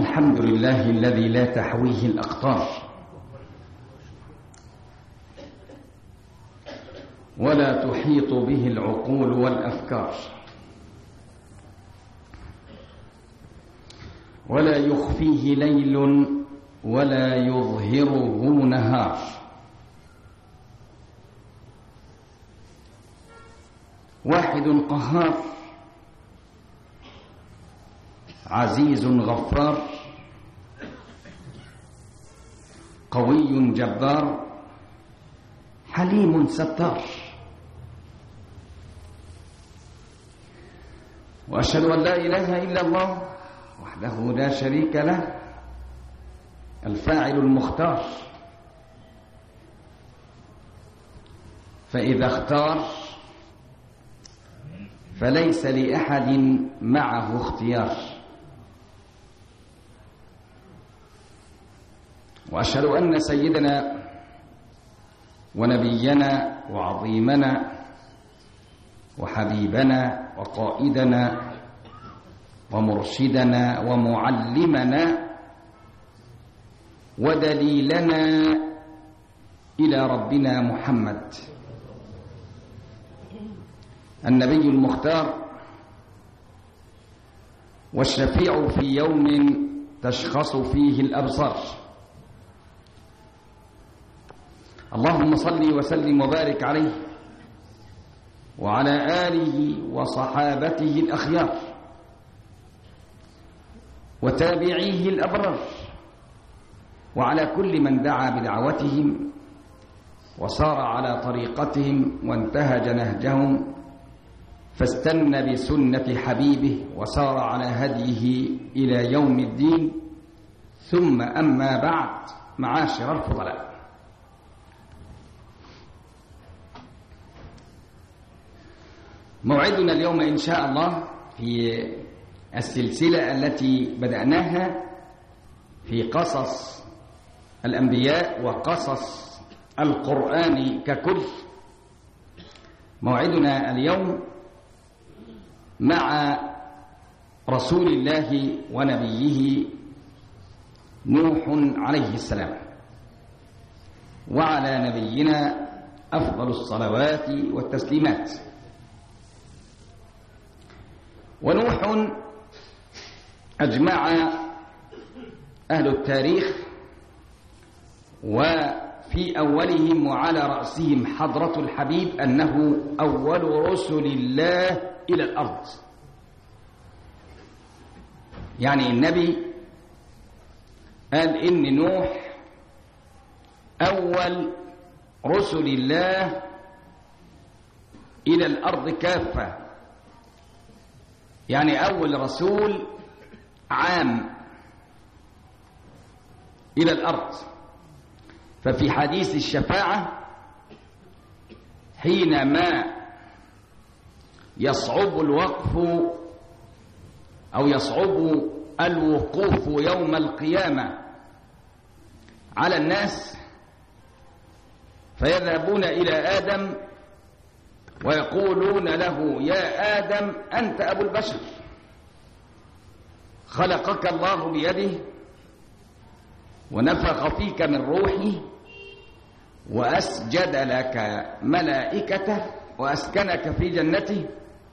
الحمد لله الذي لا تحويه الأقطار ولا تحيط به العقول والأفكار ولا يخفيه ليل ولا يظهره نهار واحد قهار عزيز غفار قوي جبار حليم ستار واشهد ان لا اله الا الله وحده لا شريك له الفاعل المختار فاذا اختار فليس لاحد معه اختيار واشهد ان سيدنا ونبينا وعظيمنا وحبيبنا وقائدنا ومرشدنا ومعلمنا ودليلنا الى ربنا محمد النبي المختار والشفيع في يوم تشخص فيه الابصار اللهم صل وسلم وبارك عليه وعلى اله وصحابته الاخيار وتابعيه الابرار وعلى كل من دعا بدعوتهم وصار على طريقتهم وانتهج نهجهم فاستنى بسنه حبيبه وسار على هديه الى يوم الدين ثم اما بعد معاشر الفضلاء موعدنا اليوم إن شاء الله في السلسلة التي بدأناها في قصص الأنبياء وقصص القرآن ككل موعدنا اليوم مع رسول الله ونبيه نوح عليه السلام وعلى نبينا أفضل الصلوات والتسليمات ونوح أجمع أهل التاريخ وفي أولهم وعلى رأسهم حضرة الحبيب أنه أول رسل الله إلى الأرض يعني النبي قال إن نوح أول رسل الله إلى الأرض كافة يعني أول رسول عام إلى الأرض ففي حديث الشفاعة حينما يصعب الوقف أو يصعب الوقوف يوم القيامة على الناس فيذهبون إلى آدم ويقولون له يا آدم أنت أبو البشر خلقك الله بيده ونفخ فيك من روحه وأسجد لك ملائكته وأسكنك في جنته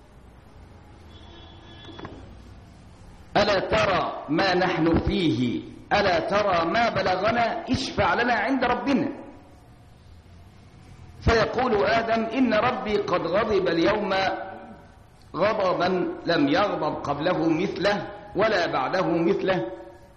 ألا ترى ما نحن فيه ألا ترى ما بلغنا اشفع لنا عند ربنا فيقول آدم إن ربي قد غضب اليوم غضبا لم يغضب قبله مثله ولا بعده مثله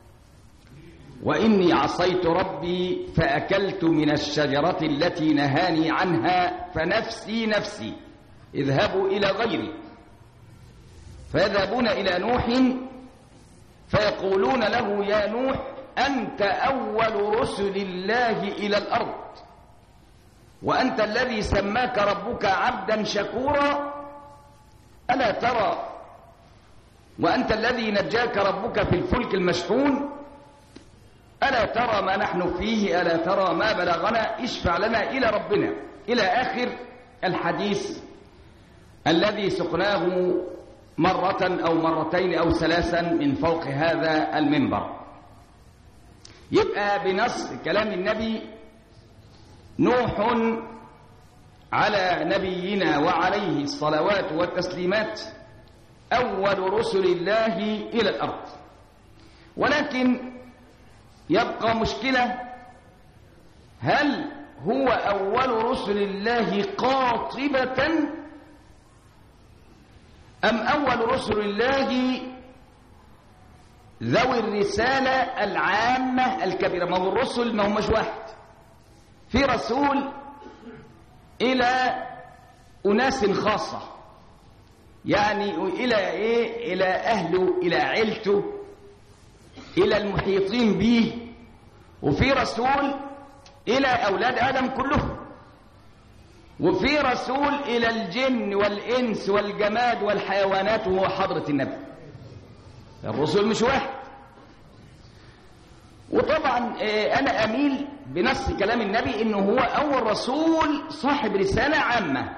وإني عصيت ربي فأكلت من الشجرة التي نهاني عنها فنفسي نفسي اذهبوا إلى غيري فيذهبون إلى نوح فيقولون له يا نوح أنت أول رسل الله إلى الأرض وأنت الذي سماك ربك عبدا شكورا ألا ترى وأنت الذي نجاك ربك في الفلك المشحون ألا ترى ما نحن فيه ألا ترى ما بلغنا اشفع لنا إلى ربنا إلى آخر الحديث الذي سقناه مرة أو مرتين أو ثلاثا من فوق هذا المنبر يبقى بنص كلام النبي نوح على نبينا وعليه الصلوات والتسليمات أول رسل الله إلى الأرض ولكن يبقى مشكلة هل هو أول رسل الله قاطبة أم أول رسل الله ذوي الرسالة العامة الكبيرة ما هو الرسل ما همش واحد في رسول إلى أناس خاصة يعني إلى إيه إلى أهله إلى عيلته إلى المحيطين به وفي رسول إلى أولاد آدم كلهم وفي رسول إلى الجن والإنس والجماد والحيوانات وهو حضرة النبي الرسل مش واحد وطبعا أنا أميل بنص كلام النبي إنه هو أول رسول صاحب رسالة عامة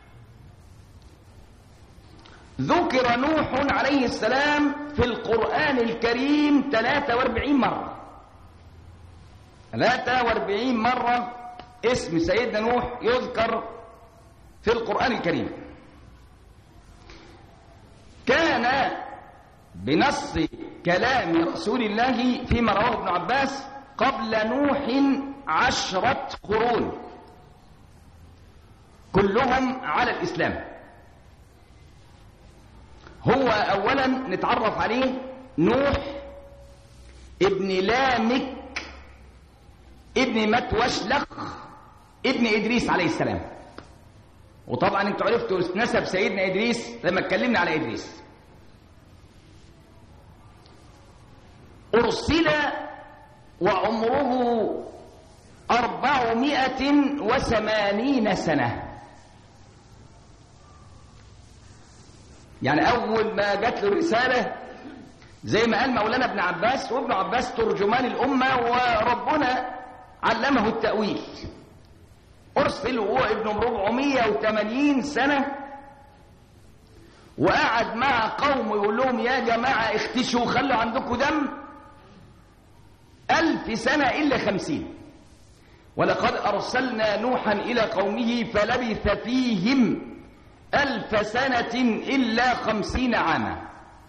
ذكر نوح عليه السلام في القرآن الكريم 43 مرة 43 مرة اسم سيدنا نوح يذكر في القرآن الكريم كان بنص كلام رسول الله فيما رواه ابن عباس قبل نوح عشرة قرون كلهم على الإسلام هو أولا نتعرف عليه نوح ابن لامك ابن متوشلق ابن إدريس عليه السلام وطبعا انتوا عرفتوا نسب سيدنا إدريس لما اتكلمنا على إدريس أرسل وعمره أربعمائة وثمانين سنة يعني أول ما جات له الرسالة زي ما قال مولانا ابن عباس وابن عباس ترجمان الأمة وربنا علمه التأويل أرسل وهو ابن 480 سنة وقعد مع قوم يقول لهم يا جماعة اختشوا خلوا عندكم دم ألف سنة إلا خمسين ولقد أرسلنا نوحا إلى قومه فلبث فيهم ألف سنة إلا خمسين عاما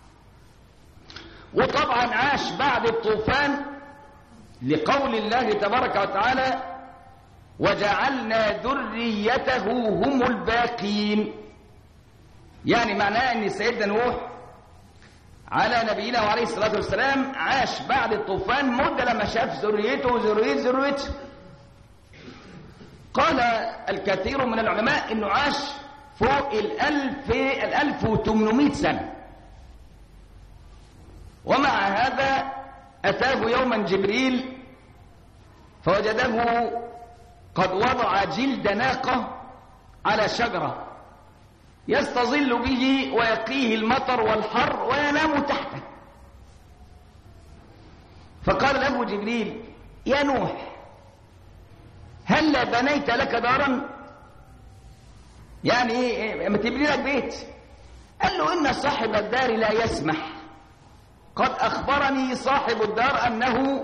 وطبعا عاش بعد الطوفان لقول الله تبارك وتعالى وجعلنا ذريته هم الباقين يعني معناه ان سيدنا نوح على نبينا وعليه الصلاة والسلام عاش بعد الطوفان مدة لما شاف ذريته وذرية ذريته قال الكثير من العلماء انه عاش فوق الألف الألف وتمنمائة سنة ومع هذا أتاه يوما جبريل فوجده قد وضع جلد ناقة على شجرة يستظل به ويقيه المطر والحر وينام تحته فقال له جبريل يا نوح هل بنيت لك دارا يعني ايه ما تبني لك بيت قال له ان صاحب الدار لا يسمح قد اخبرني صاحب الدار انه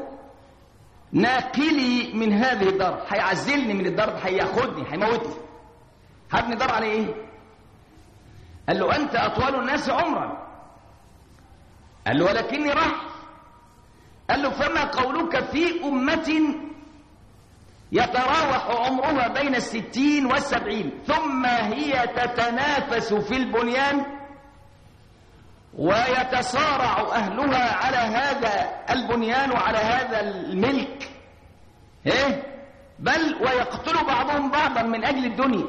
ناقلي من هذه الدار هيعزلني من الدار هياخدني هيموتني هبني دار على ايه قال له انت اطول الناس عمرا قال له ولكني رحل قال له فما قولك في امه يتراوح عمرها بين الستين والسبعين ثم هي تتنافس في البنيان ويتصارع أهلها على هذا البنيان وعلى هذا الملك إيه؟ بل ويقتل بعضهم بعضا من أجل الدنيا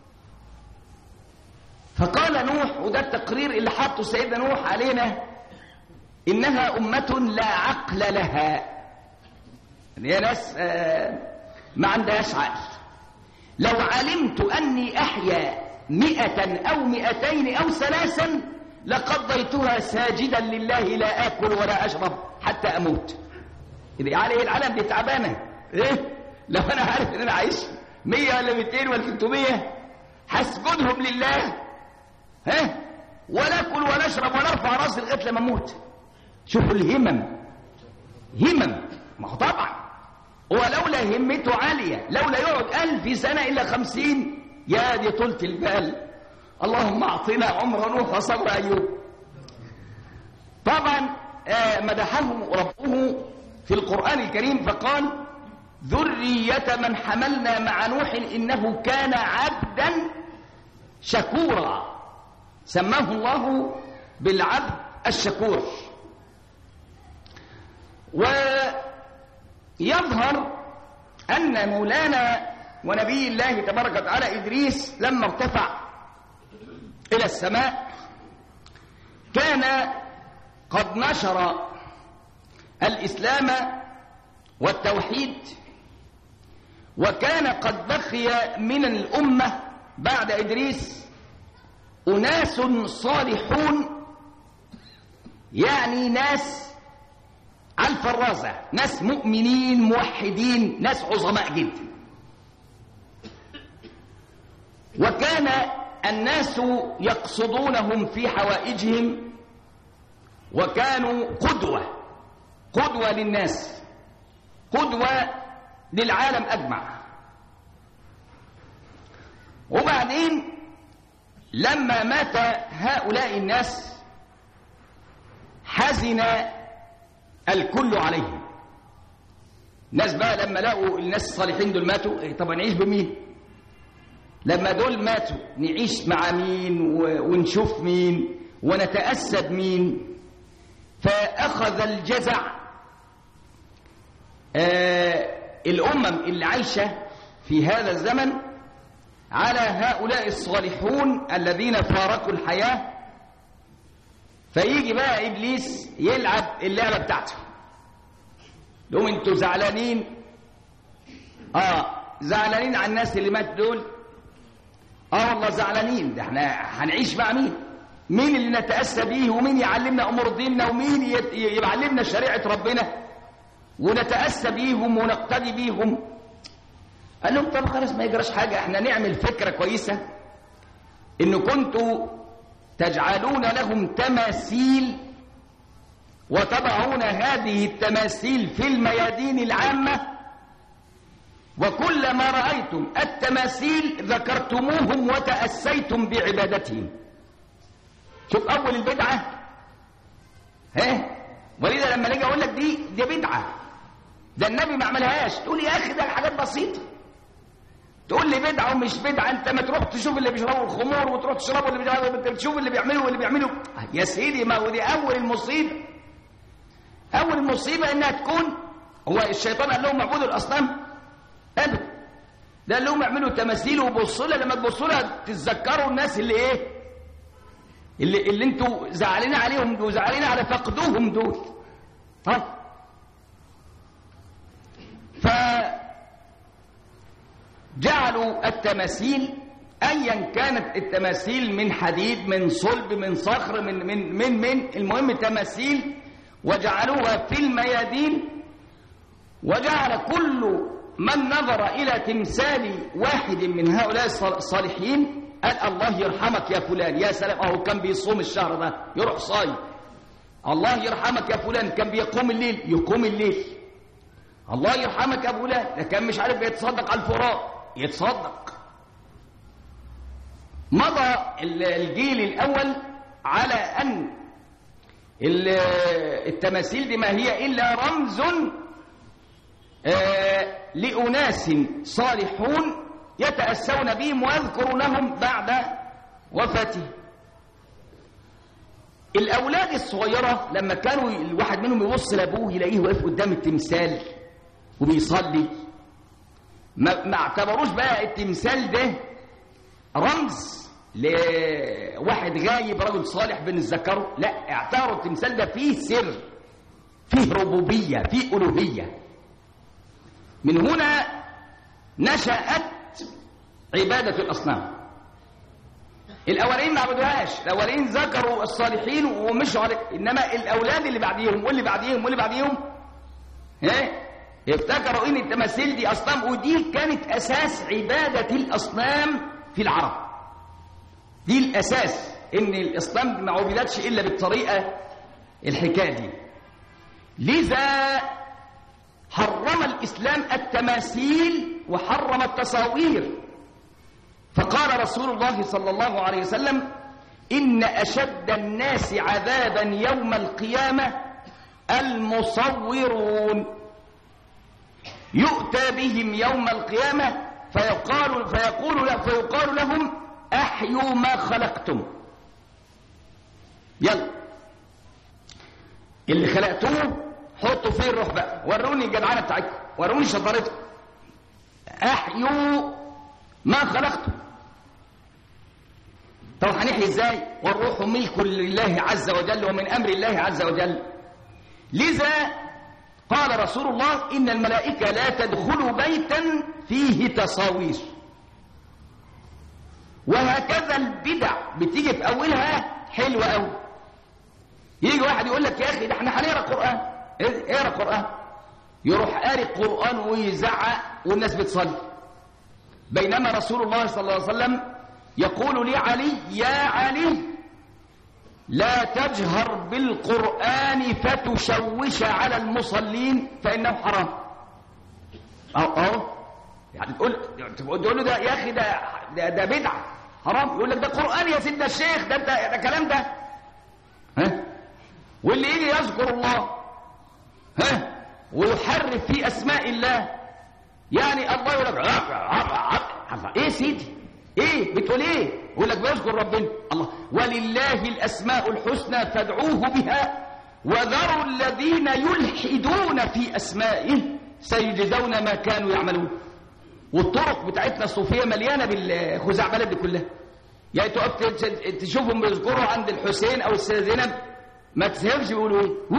فقال نوح وده التقرير اللي حطه سيدنا نوح علينا إنها أمة لا عقل لها هي ناس آه ما عندهاش عقل لو علمت أني أحيا مئة أو مئتين أو ثلاثا لقضيتها ساجدا لله لا آكل ولا أشرب حتى أموت إذا عليه العالم دي تعبانة إيه؟ لو أنا عارف إن أنا عايش مية ولا مئتين ولا ستمية هسجدهم لله ها ولا أكل ولا أشرب ولا أرفع راسي لغاية لما أموت شوفوا الهمم همم ما هو طبعا ولولا همته عالية لولا يقعد ألف سنة إلا خمسين يا دي طولة البال اللهم أعطنا عمر نوح وصبر أيوب طبعا آه مدحه ربه في القرآن الكريم فقال ذرية من حملنا مع نوح إنه كان عبدا شكورا سماه الله بالعبد الشكور ويظهر أن مولانا ونبي الله تبارك وتعالى إدريس لما ارتفع إلى السماء كان قد نشر الإسلام والتوحيد وكان قد بقي من الأمة بعد إدريس أناس صالحون يعني ناس على الفرازة ناس مؤمنين موحدين ناس عظماء جدا وكان الناس يقصدونهم في حوائجهم وكانوا قدوة قدوة للناس قدوة للعالم أجمع وبعدين لما مات هؤلاء الناس حزن الكل عليهم ناس بقى لما لقوا الناس الصالحين دول ماتوا إيه طب نعيش بمين لما دول ماتوا نعيش مع مين ونشوف مين ونتأسد مين فأخذ الجزع آه الأمم اللي عايشة في هذا الزمن على هؤلاء الصالحون الذين فارقوا الحياة فيجي بقى إبليس يلعب اللعبة بتاعته لهم انتوا زعلانين اه زعلانين على الناس اللي مات دول اه والله زعلانين ده احنا هنعيش مع مين مين اللي نتأسى بيه ومين يعلمنا أمور ديننا ومين يعلمنا شريعة ربنا ونتأسى بيهم ونقتدي بيهم قال لهم طب خلاص ما يجراش حاجة احنا نعمل فكرة كويسة ان كنتوا تجعلون لهم تماثيل وتضعون هذه التماثيل في الميادين العامة وكلما رأيتم التماثيل ذكرتموهم وتأسيتم بعبادتهم شوف أول البدعة ها ولذا لما نيجي أقول لك دي دي بدعة ده النبي ما عملهاش تقول يا أخي ده حاجات بسيطة تقول لي بدعة ومش بدعة أنت ما تروح تشوف اللي بيشربوا الخمور وتروح تشربوا اللي بيشربوا تشوف اللي بيعملوا واللي بيعملوا يا سيدي ما هو دي أول المصيبة أول المصيبة إنها تكون هو الشيطان قال لهم اعبدوا الأصنام أبدا ده قال لهم اعملوا تماثيل وبصوا لها لما تبصوا لها تتذكروا الناس اللي إيه اللي, اللي انتوا زعلانين عليهم وزعلانين على فقدهم دول ها فجعلوا التماثيل ايا كانت التماثيل من حديد من صلب من صخر من من من من المهم تماثيل وجعلوها في الميادين وجعل كل من نظر الى تمثال واحد من هؤلاء الصالحين قال الله يرحمك يا فلان يا سلام اهو كان بيصوم الشهر ده يروح صايم الله يرحمك يا فلان كان بيقوم الليل يقوم الليل الله يرحمك يا فلان ده كان مش عارف يتصدق على الفراق يتصدق مضى الجيل الاول على ان التماثيل دي ما هي الا رمز لاناس صالحون يتأسون بهم ويذكرونهم بعد وفاته الأولاد الصغيرة لما كانوا الواحد منهم يبص لأبوه يلاقيه واقف قدام التمثال وبيصلي ما, ما اعتبروش بقى التمثال ده رمز لواحد غايب رجل صالح بنتذكره لا اعتبروا التمثال ده فيه سر فيه ربوبية فيه ألوهية من هنا نشأت عبادة الأصنام الأولين ما عبدوهاش الأولين ذكروا الصالحين ومشوا على إنما الأولاد اللي بعديهم واللي بعديهم واللي بعديهم ها افتكروا إن التماثيل دي أصنام ودي كانت أساس عبادة الأصنام في العرب دي الأساس إن الأصنام ما عبدتش إلا بالطريقة الحكاية دي لذا حرم الإسلام التماثيل وحرم التصاوير فقال رسول الله صلى الله عليه وسلم إن أشد الناس عذابا يوم القيامة المصورون يؤتى بهم يوم القيامة فيقال, فيقول, فيقال لهم أحيوا ما خلقتم يلا اللي خلقتوه حطوا فيه الروح بقى وروني الجدعانه بتاعتكم وروني شطارتكم احيوا ما خلقتم طب هنحيي ازاي والروح ملك لله عز وجل ومن امر الله عز وجل لذا قال رسول الله ان الملائكه لا تدخل بيتا فيه تصاوير وهكذا البدع بتيجي في اولها حلوه قوي يجي واحد يقول لك يا اخي ده احنا هنقرا قران اقرا قران يروح قاري القران ويزعق والناس بتصلي بينما رسول الله صلى الله عليه وسلم يقول لعلي يا علي لا تجهر بالقرآن فتشوش على المصلين فإنه حرام أو أو يعني تقول تقول له ده يا أخي ده ده, ده بدعة حرام يقول لك ده قرآن يا سيدنا الشيخ ده ده, ده كلام ده ها واللي يجي يذكر الله ها ويحرف في أسماء الله يعني الله يقول لك ايه سيدي ايه بتقول ايه يقول لك بيذكر ربنا الله ولله الاسماء الحسنى فادعوه بها وذروا الذين يلحدون في اسمائه سيجزون ما كانوا يعملون والطرق بتاعتنا الصوفيه مليانه بالخزعبلات دي كلها يعني تقف تشوفهم بيذكروا عند الحسين او السيده زينب ما تسيبش يقولوا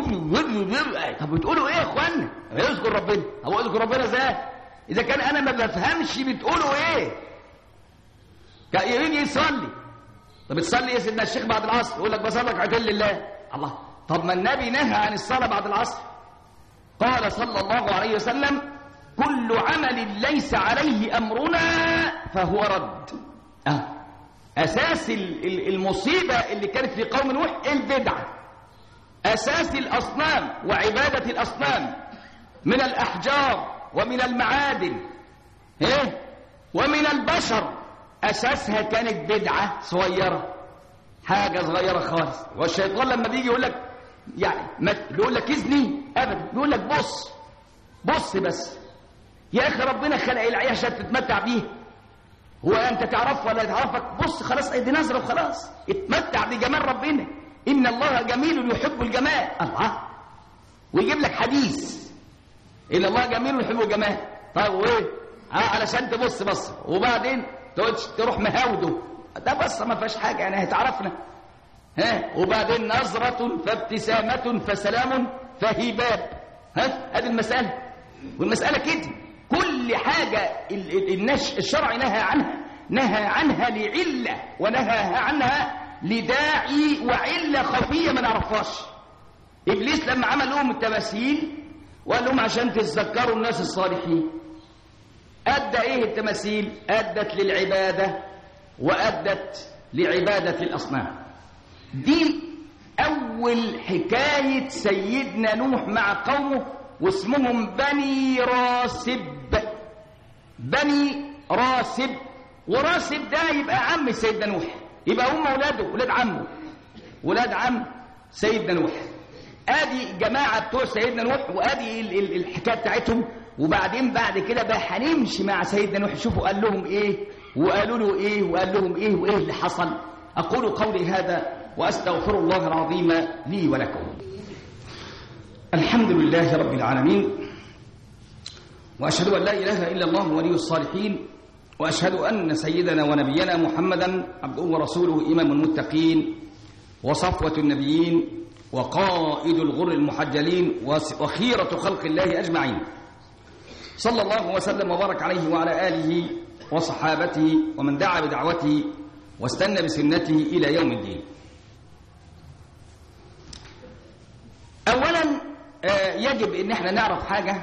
ايه طب بتقولوا ايه يا اخوانا يذكر ربنا هو يذكر ربنا ازاي اذا كان انا ما بفهمش بتقولوا ايه يجي يصلي طب تصلي يا سيدنا الشيخ بعد العصر يقول لك بصلي ركعتين لله الله طب ما النبي نهى عن الصلاه بعد العصر قال صلى الله عليه وسلم كل عمل ليس عليه امرنا فهو رد أه. اساس المصيبه اللي كانت في قوم نوح البدعه اساس الاصنام وعباده الاصنام من الاحجار ومن المعادن ايه ومن البشر اساسها كانت بدعه صغيره حاجه صغيره خالص والشيطان لما بيجي يقول لك يعني ما يقول لك اذني ابدا يقول لك بص بص بس يا اخي ربنا خلق العيش عشان تتمتع بيه هو انت تعرف ولا تعرفك بص خلاص ادي نظره وخلاص اتمتع بجمال ربنا ان الله جميل يحب الجمال الله ويجيب لك حديث ان الله جميل يحب الجمال طيب وايه اه علشان تبص بص وبعدين تروح مهاوده ده بس ما فيهاش حاجه يعني هتعرفنا ها وبعدين نظرة فابتسامة فسلام فهباب ها ادي المسألة والمسألة كده كل حاجة النش الشرع نهى عنها نهى عنها لعلة ونهى عنها لداعي وعلة خفية ما نعرفهاش إبليس لما عمل لهم التماثيل وقال لهم عشان تتذكروا الناس الصالحين أدى إيه التماثيل أدت للعبادة وأدت لعبادة الأصنام دي أول حكاية سيدنا نوح مع قومه واسمهم بني راسب بني راسب وراسب ده يبقى عم سيدنا نوح يبقى هم اولاده ولاد عمه ولاد عم سيدنا نوح ادي جماعه بتوع سيدنا نوح وادي الحكايه بتاعتهم وبعدين بعد كده بقى هنمشي مع سيدنا نوح شوفوا قال لهم ايه وقالوا له ايه وقال لهم ايه وايه اللي حصل اقول قولي هذا واستغفر الله العظيم لي ولكم الحمد لله رب العالمين واشهد ان لا اله الا الله ولي الصالحين واشهد ان سيدنا ونبينا محمدا عبده ورسوله امام المتقين وصفوه النبيين وقائد الغر المحجلين وخيره خلق الله اجمعين صلى الله وسلم وبارك عليه وعلى اله وصحابته ومن دعا بدعوته واستنى بسنته الى يوم الدين اولا يجب ان احنا نعرف حاجه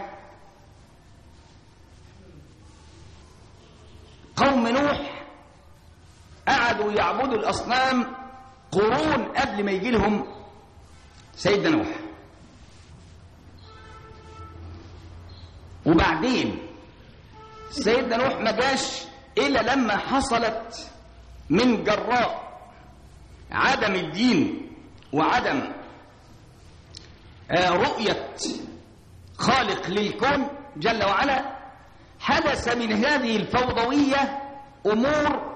قوم نوح قعدوا يعبدوا الاصنام قرون قبل ما يجي لهم سيدنا نوح وبعدين سيدنا نوح ما جاش إلا لما حصلت من جراء عدم الدين وعدم رؤية خالق للكون جل وعلا حدث من هذه الفوضوية أمور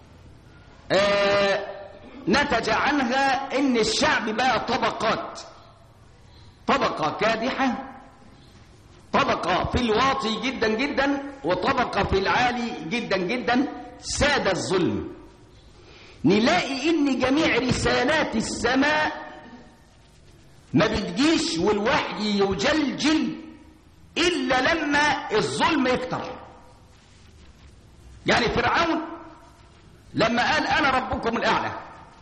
نتج عنها ان الشعب بقى طبقات طبقة كادحة طبقة في الواطي جدا جدا وطبقة في العالي جدا جدا ساد الظلم نلاقي ان جميع رسالات السماء ما بتجيش والوحي يجلجل الا لما الظلم يكتر يعني فرعون لما قال انا ربكم الاعلى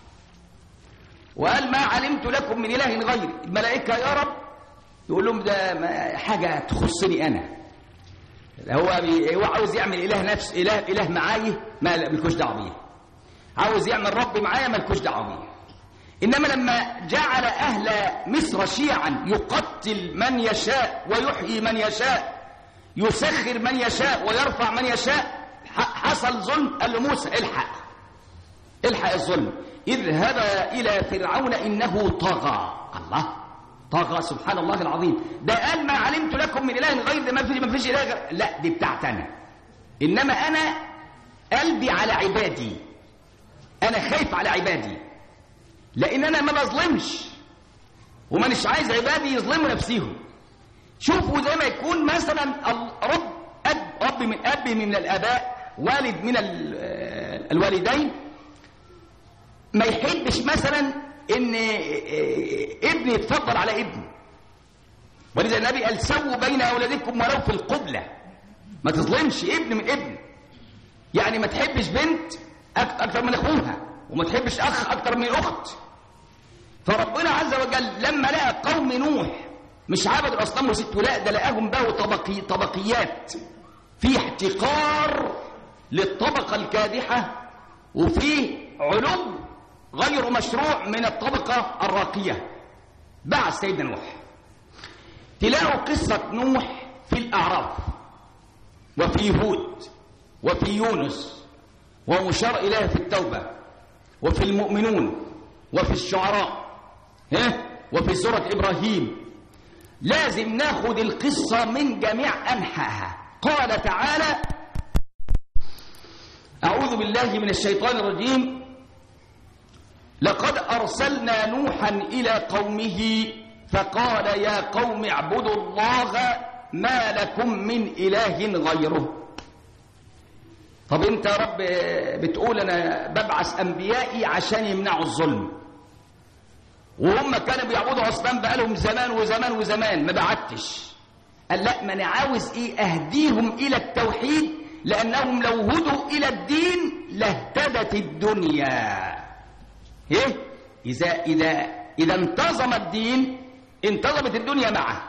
وقال ما علمت لكم من اله غيري الملائكه يا رب يقول لهم ده حاجه تخصني انا هو هو عاوز يعمل اله نفس اله اله معايا ما مالكوش دعوه بيه عاوز يعمل رب معايا مالكوش دعوه بيه انما لما جعل اهل مصر شيعا يقتل من يشاء ويحيي من يشاء يسخر من يشاء ويرفع من يشاء حصل ظلم قال له موسى الحق الحق الظلم اذهب إلى فرعون إنه طغى الله طغى سبحان الله العظيم ده قال ما علمت لكم من إله غير ده ما فيش ما فيش إله غير لا دي بتاعت أنا إنما أنا قلبي على عبادي أنا خايف على عبادي لأن أنا ما بظلمش وما مش عايز عبادي يظلموا نفسيهم شوفوا زي ما يكون مثلا رب أب رب من أب من الآباء والد من الوالدين ما يحبش مثلا ان ابن يتفضل على ابن ولذا النبي قال سووا بين اولادكم ولو في القبله ما تظلمش ابن من ابن يعني ما تحبش بنت اكتر من اخوها وما تحبش اخ اكتر من اخت فربنا عز وجل لما لقى قوم نوح مش عبدوا الاصنام وست لا ده لقاهم بقوا طبقي طبقيات في احتقار للطبقه الكادحه وفي علو غير مشروع من الطبقة الراقية بعد سيدنا نوح تلاقوا قصة نوح في الأعراف وفي هود وفي يونس ومشار إليه في التوبة وفي المؤمنون وفي الشعراء ها وفي سورة إبراهيم لازم ناخد القصة من جميع أنحائها قال تعالى أعوذ بالله من الشيطان الرجيم لقد أرسلنا نوحا إلى قومه فقال يا قوم اعبدوا الله ما لكم من إله غيره طب انت يا رب بتقول انا ببعث انبيائي عشان يمنعوا الظلم وهم كانوا بيعبدوا اصنام بقالهم زمان وزمان وزمان ما بعتش قال لا ما انا عاوز ايه اهديهم الى التوحيد لانهم لو هدوا الى الدين لاهتدت الدنيا ايه اذا اذا اذا انتظم الدين انتظمت الدنيا معه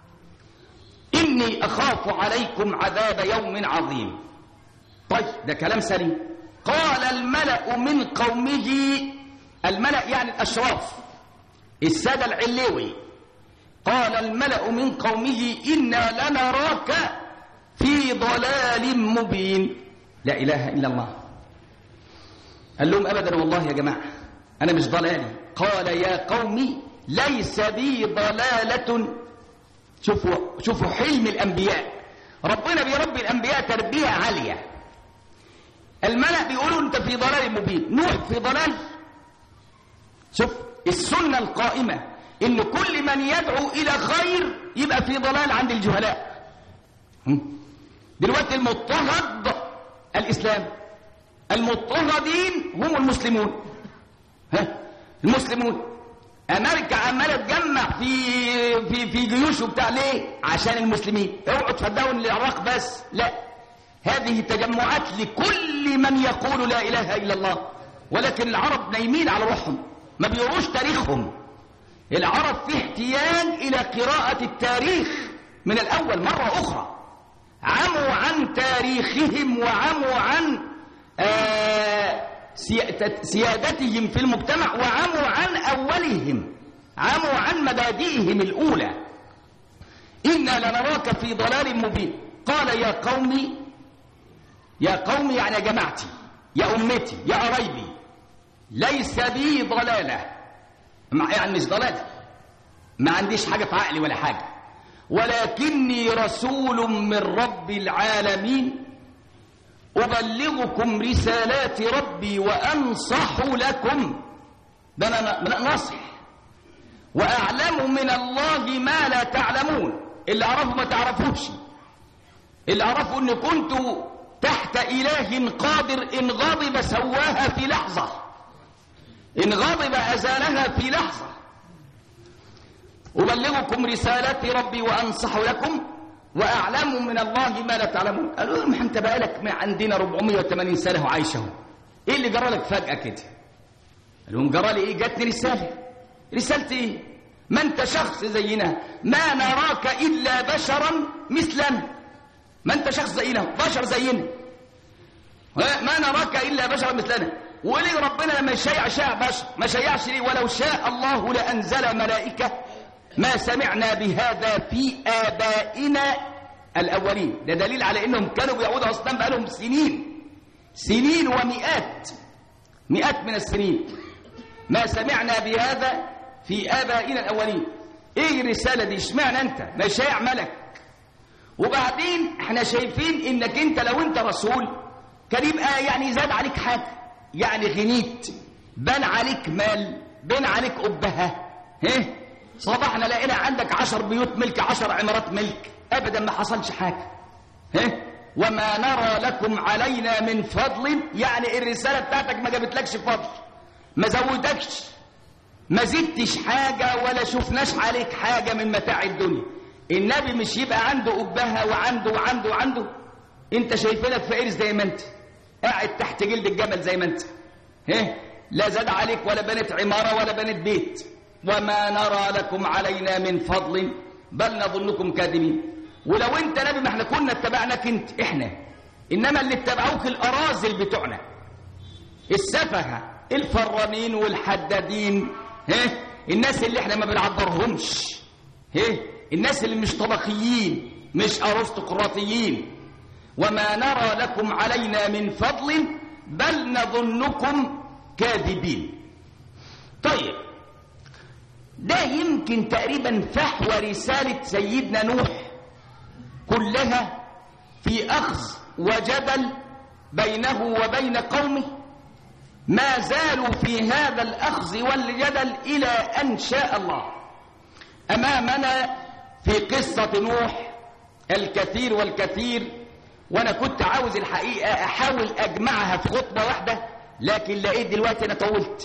اني اخاف عليكم عذاب يوم عظيم طيب ده كلام سليم قال الملأ من قومه الملأ يعني الاشراف الساده العلوي قال الملأ من قومه انا لنراك في ضلال مبين لا اله الا الله قال لهم ابدا والله يا جماعه أنا مش ضلالي قال يا قوم ليس بي ضلالة شوفوا, شوفوا حلم الأنبياء ربنا بيربي الأنبياء تربية عالية الملأ بيقولوا أنت في ضلال مبين نوح في ضلال شوف السنة القائمة إن كل من يدعو إلى خير يبقى في ضلال عند الجهلاء دلوقتي المضطهد الإسلام المضطهدين هم المسلمون ها المسلمون امريكا عماله تجمع في في في جيوش وبتاع ليه عشان المسلمين اوعوا تصدقوا ان العراق بس لا هذه تجمعات لكل من يقول لا اله الا الله ولكن العرب نايمين على روحهم ما بيقروش تاريخهم العرب في احتياج الى قراءه التاريخ من الاول مره اخرى عموا عن تاريخهم وعموا عن آه سيادتهم في المجتمع وعموا عن أولهم عموا عن مبادئهم الأولى إنا لنراك في ضلال مبين قال يا قومي يا قومي يعني يا جماعتي يا أمتي يا قرايبي ليس بي ضلالة يعني مش ضلالة ما عنديش حاجة في عقلي ولا حاجة ولكني رسول من رب العالمين أبلغكم رسالات ربي وأنصح لكم ده أنا نصح وأعلم من الله ما لا تعلمون اللي أعرفه ما تعرفوش اللي أعرفه أن كنت تحت إله قادر إن غضب سواها في لحظة إن غضب أزالها في لحظة أبلغكم رسالات ربي وأنصح لكم وأعلم من الله ما لا تعلمون قالوا لهم أنت بقالك ما عندنا 480 سنة وعايشه إيه اللي جرى لك فجأة كده قال لهم جرى لي إيه جاتني رسالة رسالتي إيه ما أنت شخص زينا ما نراك إلا بشرا مثلنا ما أنت شخص زينا بشر زينا ما نراك إلا بشرا مثلنا وليه ربنا لما يشيع شاء بشر ما شيعش ليه ولو شاء الله لأنزل ملائكة ما سمعنا بهذا في آبائنا الأولين ده دليل على أنهم كانوا بيعودوا أصلا بقالهم سنين سنين ومئات مئات من السنين ما سمعنا بهذا في آبائنا الأولين إيه الرسالة دي اشمعنى أنت ما شايع ملك وبعدين احنا شايفين انك انت لو انت رسول كان يبقى يعني زاد عليك حاجة يعني غنيت بان عليك مال بان عليك أبهة ايه صباحنا لقينا عندك عشر بيوت ملك عشر عمارات ملك ابدا ما حصلش حاجة ايه وما نرى لكم علينا من فضل يعني الرسالة بتاعتك ما جابتلكش فضل ما زودكش ما زدتش حاجة ولا شفناش عليك حاجة من متاع الدنيا النبي مش يبقى عنده أبهة وعنده وعنده وعنده انت شايفينك فقير زي ما انت قاعد تحت جلد الجمل زي ما انت ايه لا زاد عليك ولا بنت عمارة ولا بنت بيت وما نرى لكم علينا من فضل بل نظنكم كاذبين ولو انت نبي ما احنا كنا اتبعناك انت احنا انما اللي اتبعوك الارازل بتوعنا السفهه الفرانين والحدادين ها الناس اللي احنا ما بنعبرهمش ها الناس اللي مش طبقيين مش ارستقراطيين وما نرى لكم علينا من فضل بل نظنكم كاذبين طيب ده يمكن تقريبا فحوى رسالة سيدنا نوح كلها في أخذ وجدل بينه وبين قومه ما زالوا في هذا الأخذ والجدل إلى أن شاء الله أمامنا في قصة نوح الكثير والكثير وأنا كنت عاوز الحقيقة أحاول أجمعها في خطبة واحدة لكن لقيت دلوقتي أنا طولت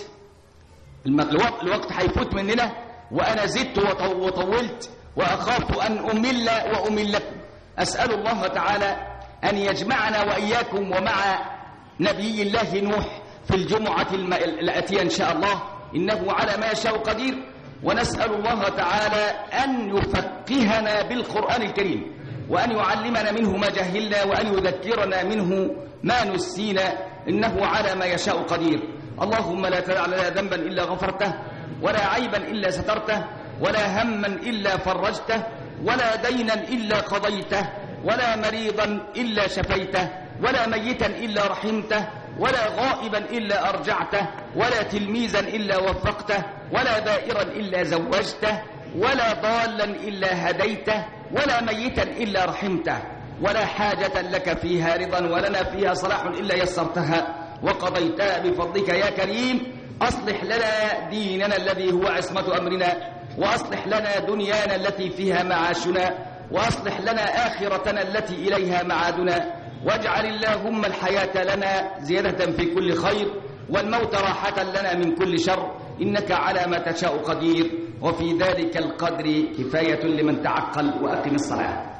الوقت هيفوت مننا وأنا زدت وطولت وأخاف أن أمل وأملكم أسأل الله تعالى أن يجمعنا وإياكم ومع نبي الله نوح في الجمعة الآتية إن شاء الله إنه على ما يشاء قدير ونسأل الله تعالى أن يفقهنا بالقرآن الكريم وأن يعلمنا منه ما جهلنا وأن يذكرنا منه ما نسينا إنه على ما يشاء قدير اللهم لا تدع لنا ذنبا إلا غفرته ولا عيبا إلا سترته ولا هما إلا فرجته ولا دينا إلا قضيته ولا مريضا إلا شفيته ولا ميتا إلا رحمته ولا غائبا إلا أرجعته ولا تلميذا إلا وفقته ولا بائرا إلا زوجته ولا ضالا إلا هديته ولا ميتا إلا رحمته ولا حاجة لك فيها رضا ولنا فيها صلاح إلا يسرتها وقضيتها بفضلك يا كريم أصلح لنا ديننا الذي هو عصمة أمرنا وأصلح لنا دنيانا التي فيها معاشنا وأصلح لنا آخرتنا التي إليها معادنا واجعل اللهم الحياة لنا زيادة في كل خير والموت راحة لنا من كل شر إنك على ما تشاء قدير وفي ذلك القدر كفاية لمن تعقل وأقم الصلاة